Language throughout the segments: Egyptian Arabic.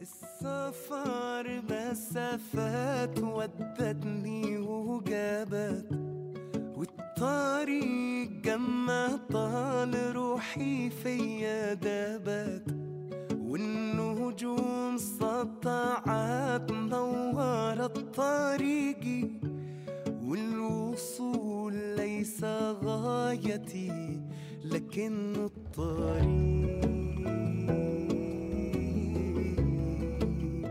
السفر مسافات ودتني وجابت والطريق جما طال روحي فيا دابت والنجوم سطعت نورت طريقي والوصول ليس غايتي لكن الطريق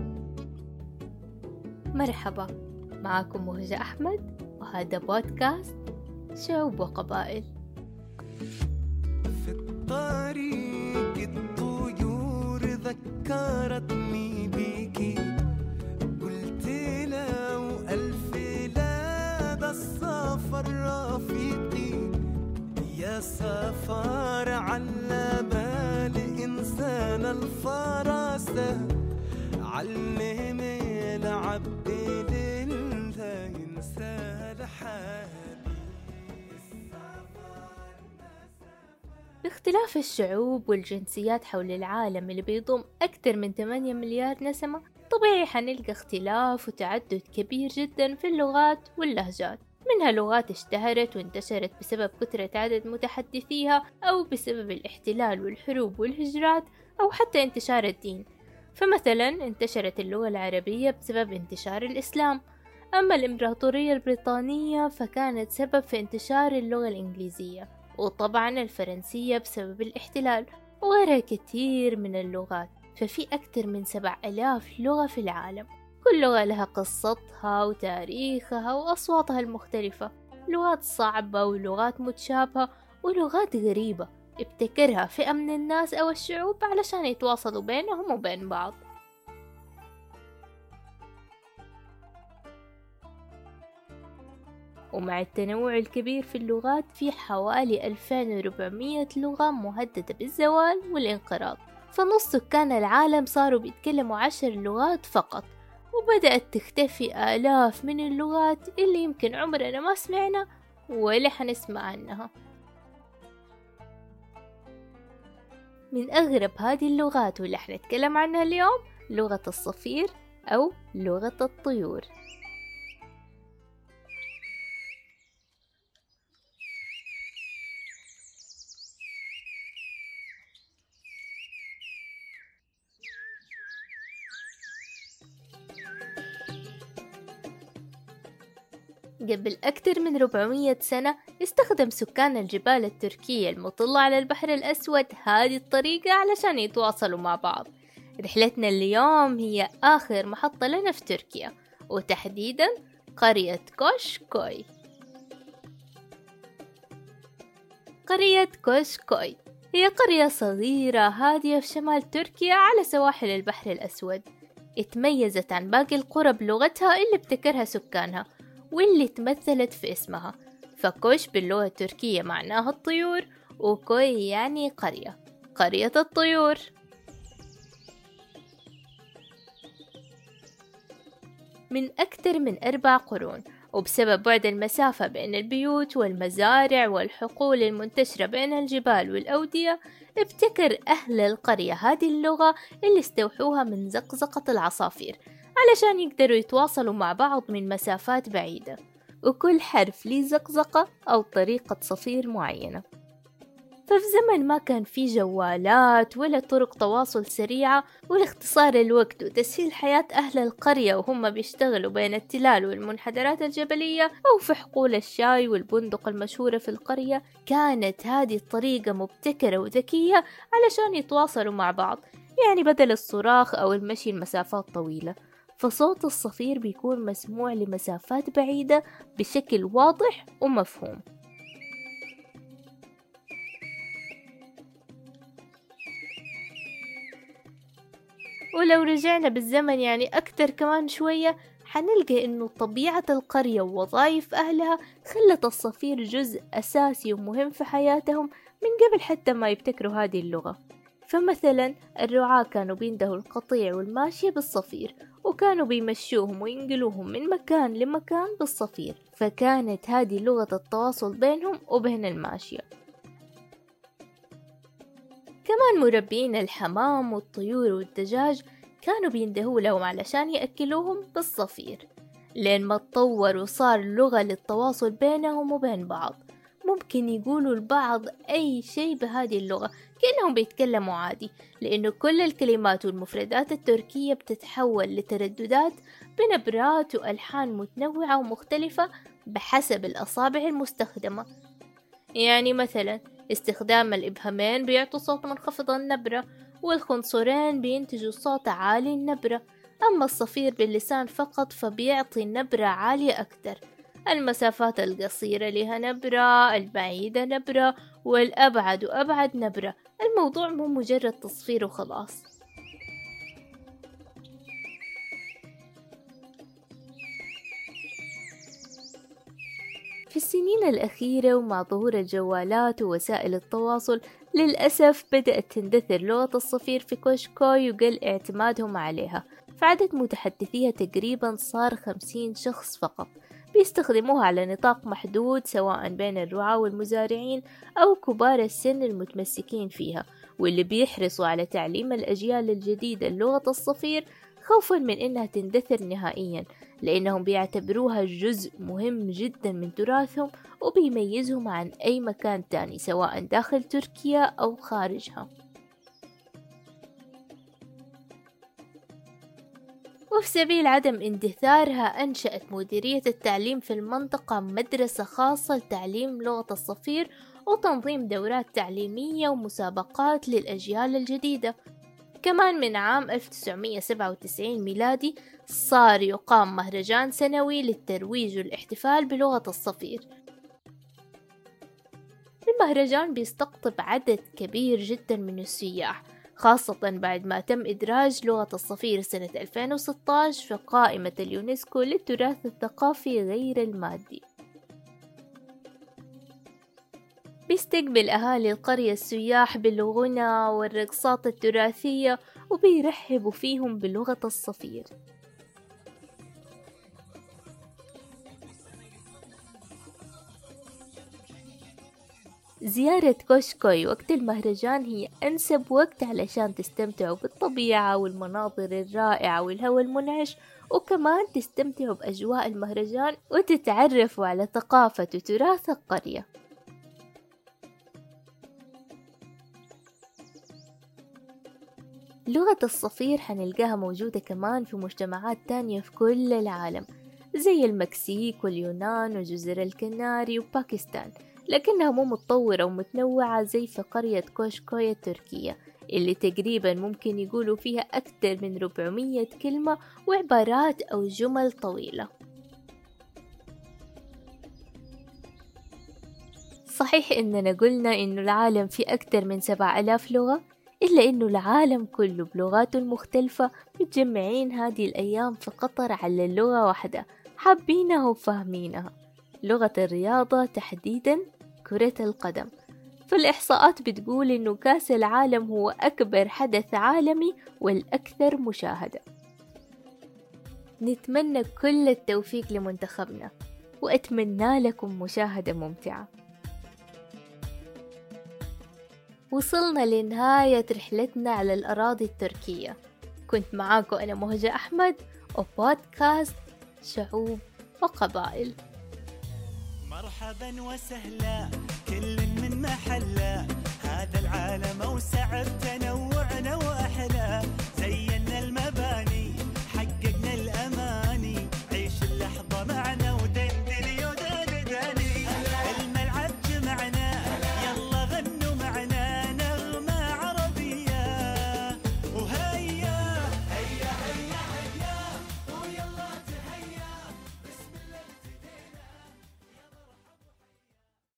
مرحبا معكم مهجة أحمد وهذا بودكاست شعوب وقبائل في الطريق الطيور ذكرتني بيكي قلت لو ألف لا ده السفر رفيقي يا سفر على بال إنسان الفراسة علم العبد لله ينسى لحالي باختلاف الشعوب والجنسيات حول العالم اللي بيضم أكثر من 8 مليار نسمة طبيعي حنلقى اختلاف وتعدد كبير جدا في اللغات واللهجات منها لغات اشتهرت وانتشرت بسبب كثرة عدد متحدثيها أو بسبب الاحتلال والحروب والهجرات أو حتى انتشار الدين فمثلا انتشرت اللغة العربية بسبب انتشار الإسلام أما الإمبراطورية البريطانية فكانت سبب في انتشار اللغة الإنجليزية وطبعا الفرنسية بسبب الاحتلال وغيرها كثير من اللغات ففي أكثر من سبع ألاف لغة في العالم كل لغة لها قصتها وتاريخها وأصواتها المختلفة لغات صعبة ولغات متشابهة ولغات غريبة ابتكرها فئة من الناس أو الشعوب علشان يتواصلوا بينهم وبين بعض ومع التنوع الكبير في اللغات في حوالي 2400 لغة مهددة بالزوال والانقراض فنص سكان العالم صاروا بيتكلموا عشر لغات فقط وبدأت تختفي آلاف من اللغات اللي يمكن عمرنا ما سمعنا ولا حنسمع عنها من أغرب هذه اللغات واللي حنتكلم عنها اليوم لغة الصفير أو لغة الطيور قبل أكثر من 400 سنة استخدم سكان الجبال التركية المطلة على البحر الأسود هذه الطريقة علشان يتواصلوا مع بعض رحلتنا اليوم هي آخر محطة لنا في تركيا وتحديدا قرية كوشكوي قرية كوشكوي هي قرية صغيرة هادية في شمال تركيا على سواحل البحر الأسود اتميزت عن باقي القرى بلغتها اللي ابتكرها سكانها واللي تمثلت في اسمها فكوش باللغة التركية معناها الطيور وكوي يعني قرية قرية الطيور من أكثر من أربع قرون وبسبب بعد المسافة بين البيوت والمزارع والحقول المنتشرة بين الجبال والأودية ابتكر أهل القرية هذه اللغة اللي استوحوها من زقزقة العصافير علشان يقدروا يتواصلوا مع بعض من مسافات بعيدة وكل حرف ليه زقزقة أو طريقة صفير معينة ففي زمن ما كان في جوالات ولا طرق تواصل سريعة ولاختصار الوقت وتسهيل حياة أهل القرية وهم بيشتغلوا بين التلال والمنحدرات الجبلية أو في حقول الشاي والبندق المشهورة في القرية كانت هذه الطريقة مبتكرة وذكية علشان يتواصلوا مع بعض يعني بدل الصراخ أو المشي لمسافات طويلة فصوت الصفير بيكون مسموع لمسافات بعيدة بشكل واضح ومفهوم ولو رجعنا بالزمن يعني أكتر كمان شوية حنلقى إنه طبيعة القرية ووظائف أهلها خلت الصفير جزء أساسي ومهم في حياتهم من قبل حتى ما يبتكروا هذه اللغة فمثلا الرعاة كانوا بيندهوا القطيع والماشية بالصفير وكانوا بيمشوهم وينقلوهم من مكان لمكان بالصفير فكانت هذه لغة التواصل بينهم وبين الماشية كمان مربين الحمام والطيور والدجاج كانوا بيندهوا لهم علشان يأكلوهم بالصفير لين ما تطور وصار لغة للتواصل بينهم وبين بعض ممكن يقولوا لبعض أي شيء بهذه اللغة كأنهم بيتكلموا عادي لأنه كل الكلمات والمفردات التركية بتتحول لترددات بنبرات وألحان متنوعة ومختلفة بحسب الأصابع المستخدمة يعني مثلا استخدام الإبهامين بيعطوا صوت منخفض النبرة والخنصرين بينتجوا صوت عالي النبرة أما الصفير باللسان فقط فبيعطي نبرة عالية أكثر المسافات القصيرة لها نبرة البعيدة نبرة والأبعد وأبعد نبرة الموضوع مو مجرد تصفير وخلاص في السنين الأخيرة ومع ظهور الجوالات ووسائل التواصل للأسف بدأت تندثر لغة الصفير في كوشكوي وقل اعتمادهم عليها فعدد متحدثيها تقريبا صار خمسين شخص فقط بيستخدموها على نطاق محدود سواء بين الرعاة والمزارعين أو كبار السن المتمسكين فيها واللي بيحرصوا على تعليم الأجيال الجديدة لغة الصفير خوفا من إنها تندثر نهائيا لأنهم بيعتبروها جزء مهم جدا من تراثهم وبيميزهم عن أي مكان تاني سواء داخل تركيا أو خارجها وفي سبيل عدم اندثارها أنشأت مديرية التعليم في المنطقة مدرسة خاصة لتعليم لغة الصفير وتنظيم دورات تعليمية ومسابقات للأجيال الجديدة كمان من عام 1997 ميلادي صار يقام مهرجان سنوي للترويج والاحتفال بلغة الصفير المهرجان بيستقطب عدد كبير جدا من السياح خاصة بعد ما تم إدراج لغة الصفير سنة 2016 في قائمة اليونسكو للتراث الثقافي غير المادي بيستقبل أهالي القرية السياح بالغنى والرقصات التراثية وبيرحبوا فيهم بلغة الصفير زيارة كوشكوي وقت المهرجان هي أنسب وقت علشان تستمتعوا بالطبيعة والمناظر الرائعة والهواء المنعش وكمان تستمتعوا بأجواء المهرجان وتتعرفوا على ثقافة وتراث القرية لغة الصفير حنلقاها موجودة كمان في مجتمعات تانية في كل العالم زي المكسيك واليونان وجزر الكناري وباكستان لكنها مو متطورة ومتنوعة زي في قرية كوشكويا التركية اللي تقريبا ممكن يقولوا فيها أكثر من 400 كلمة وعبارات أو جمل طويلة صحيح إننا قلنا إنه العالم فيه أكثر من سبع ألاف لغة إلا إنه العالم كله بلغاته المختلفة متجمعين هذه الأيام في قطر على لغة واحدة حابينها وفاهمينها لغة الرياضة تحديدا كرة القدم فالإحصاءات بتقول إنه كأس العالم هو أكبر حدث عالمي والأكثر مشاهدة نتمنى كل التوفيق لمنتخبنا وأتمنى لكم مشاهدة ممتعة وصلنا لنهاية رحلتنا على الأراضي التركية كنت معاكم أنا مهجة أحمد وبودكاست شعوب وقبائل مرحبا وسهلا كل من محله هذا العالم اوسع بتنوعنا واحلى